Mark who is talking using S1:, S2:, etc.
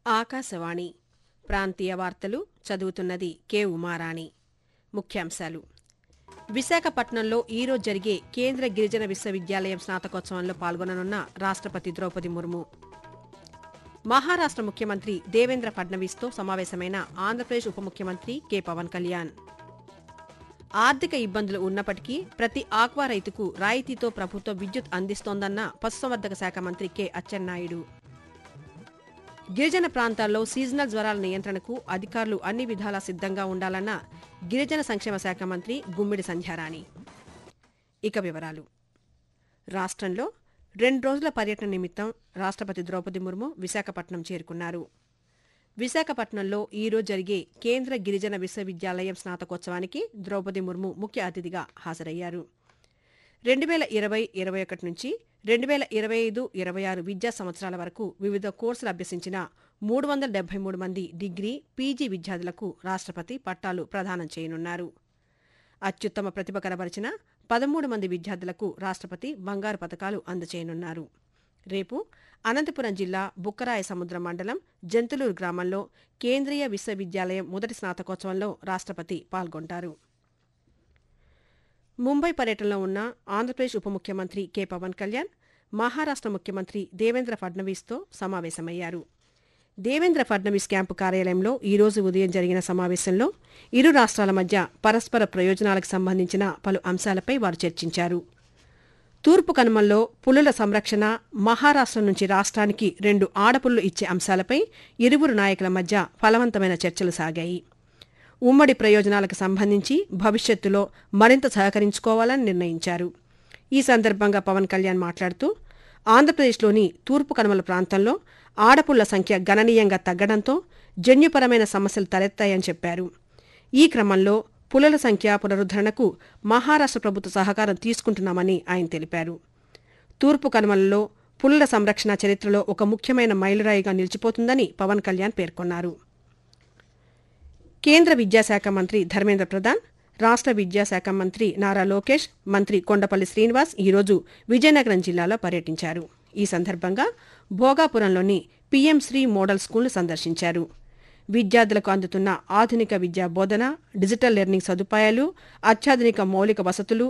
S1: ఆకాశవాణి ప్రాంతీయ వార్తలు చదువుతున్నది కె ఉమారాణి ముఖ్యాంశాలు విశాఖపట్నంలో ఈరోజు జరిగే కేంద్ర గిరిజన విశ్వవిద్యాలయం స్నాతకోత్సవంలో పాల్గొననున్న రాష్ట్రపతి ద్రౌపది ముర్ము మహారాష్ట్ర ముఖ్యమంత్రి దేవేంద్ర ఫడ్నవీస్తో సమావేశమైన ఆంధ్రప్రదేశ్ ఉప ముఖ్యమంత్రి కె పవన్ కళ్యాణ్ ఆర్థిక ఇబ్బందులు ఉన్నప్పటికీ ప్రతి ఆక్వా రైతుకు రాయితీతో ప్రభుత్వం విద్యుత్ అందిస్తోందన్న పశుసంవర్ధక శాఖ మంత్రి కె అచ్చెన్నాయుడు గిరిజన ప్రాంతాల్లో సీజనల్ జ్వరాల నియంత్రణకు అధికారులు అన్ని విధాలా సిద్ధంగా ఉండాలన్న గిరిజన సంక్షేమ శాఖ మంత్రి గుమ్మిడి సంధ్యారాణి ఇక వివరాలు రాష్ట్రంలో రెండు రోజుల పర్యటన నిమిత్తం రాష్ట్రపతి ద్రౌపది ముర్ము విశాఖపట్నం చేరుకున్నారు విశాఖపట్నంలో ఈరోజు జరిగే కేంద్ర గిరిజన విశ్వవిద్యాలయం స్నాతకోత్సవానికి ద్రౌపది ముర్ము ముఖ్య అతిథిగా హాజరయ్యారు రెండు వేల ఇరవై ఇరవై ఒకటి నుంచి రెండు వేల ఇరవై ఐదు ఇరవై ఆరు విద్యా సంవత్సరాల వరకు వివిధ కోర్సులు అభ్యసించిన మూడు వందల డెబ్బై మూడు మంది డిగ్రీ పీజీ విద్యార్థులకు రాష్ట్రపతి పట్టాలు ప్రదానం చేయనున్నారు అత్యుత్తమ ప్రతిభ కనబరిచిన పదమూడు మంది విద్యార్థులకు రాష్ట్రపతి బంగారు పథకాలు అందజేయనున్నారు రేపు అనంతపురం జిల్లా బుక్కరాయ సముద్ర మండలం జంతులూరు గ్రామంలో కేంద్రీయ విశ్వవిద్యాలయం మొదటి స్నాతకోత్సవంలో రాష్ట్రపతి పాల్గొంటారు ముంబై పర్యటనలో ఉన్న ఆంధ్రప్రదేశ్ ఉప ముఖ్యమంత్రి కె పవన్ కళ్యాణ్ మహారాష్ట్ర ముఖ్యమంత్రి దేవేంద్ర ఫడ్నవీస్తో సమావేశమయ్యారు దేవేంద్ర ఫడ్నవీస్ క్యాంపు కార్యాలయంలో ఈ రోజు ఉదయం జరిగిన సమావేశంలో ఇరు రాష్ట్రాల మధ్య పరస్పర ప్రయోజనాలకు సంబంధించిన పలు అంశాలపై వారు చర్చించారు తూర్పు కనుమల్లో పులుల సంరక్షణ మహారాష్ట్ర నుంచి రాష్ట్రానికి రెండు ఆడపుల్లు ఇచ్చే అంశాలపై ఇరువురు నాయకుల మధ్య ఫలవంతమైన చర్చలు సాగాయి ఉమ్మడి ప్రయోజనాలకు సంబంధించి భవిష్యత్తులో మరింత సహకరించుకోవాలని నిర్ణయించారు ఈ సందర్భంగా పవన్ కళ్యాణ్ మాట్లాడుతూ ఆంధ్రప్రదేశ్లోని తూర్పు కనుమల ప్రాంతంలో ఆడపుళ్ల సంఖ్య గణనీయంగా తగ్గడంతో జన్యుపరమైన సమస్యలు తలెత్తాయని చెప్పారు ఈ క్రమంలో పులుల సంఖ్య పునరుద్ధరణకు మహారాష్ట్ర ప్రభుత్వ సహకారం తీసుకుంటున్నామని ఆయన తెలిపారు తూర్పు కనుమలలో పులుల సంరక్షణ చరిత్రలో ఒక ముఖ్యమైన మైలురాయిగా నిలిచిపోతుందని పవన్ కళ్యాణ్ పేర్కొన్నారు కేంద్ర విద్యాశాఖ మంత్రి ధర్మేంద్ర ప్రధాన్ రాష్ట్ర విద్యాశాఖ మంత్రి నారా లోకేష్ మంత్రి కొండపల్లి శ్రీనివాస్ ఈరోజు విజయనగరం జిల్లాలో పర్యటించారు ఈ సందర్భంగా భోగాపురంలోని పీఎం శ్రీ మోడల్ స్కూల్ను సందర్శించారు విద్యార్థులకు అందుతున్న ఆధునిక విద్యా బోధన డిజిటల్ లెర్నింగ్ సదుపాయాలు అత్యాధునిక మౌలిక వసతులు